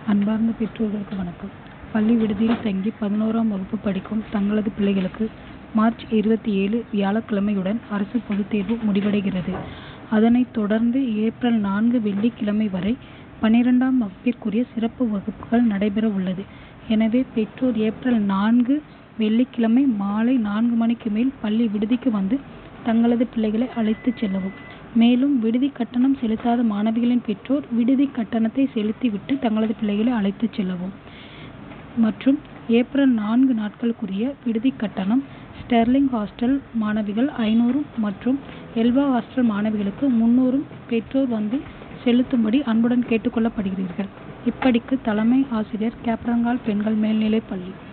அன்பார்ந்த பெற்றோர்களுக்கு வணக்கம். பள்ளி விடுதியில் தங்கி பதினோராம் வகுப்பு படிக்கும் தங்களது பிள்ளைகளுக்கு மார்ச் இருபத்தி ஏழு வியாழக்கிழமையுடன் அரசு பொதுத்தேர்வு முடிவடைகிறது. அதனைத் தொடர்ந்து ஏப்ரல் நான்கு வெள்ளிக்கிழமை வரை பன்னிரண்டாம் வகுப்பிற்குரிய சிறப்பு வகுப்புகள் நடைபெற உள்ளது. எனவே பெற்றோர் ஏப்ரல் நான்கு வெள்ளிக்கிழமை மாலை நான்கு மணிக்கு மேல் பள்ளி விடுதிக்கு வந்து தங்களது பிள்ளைகளை அழைத்துச் செல்லவும். மேலும் விடுதி கட்டணம் செலுத்தாத மாணவிகளின் பெற்றோர் விடுதி கட்டணத்தை செலுத்திவிட்டு தங்களது பிள்ளைகளை அழைத்துச் செல்லவும். மற்றும் ஏப்ரல் நான்கு நாட்களுக்குரிய விடுதி கட்டணம் ஸ்டெர்லிங் ஹாஸ்டல் மாணவிகள் ஐநூறு மற்றும் எல்வா ஹாஸ்டல் மாணவிகளுக்கு முன்னூறு பெற்றோர் வந்து செலுத்தும்படி அன்புடன் கேட்டுக் கொள்ளப்படுகிறீர்கள். இப்படிக்கு தலைமை ஆசிரியர் கேப்ரங்கால் பெண்கள் மேல்நிலைப்பள்ளி.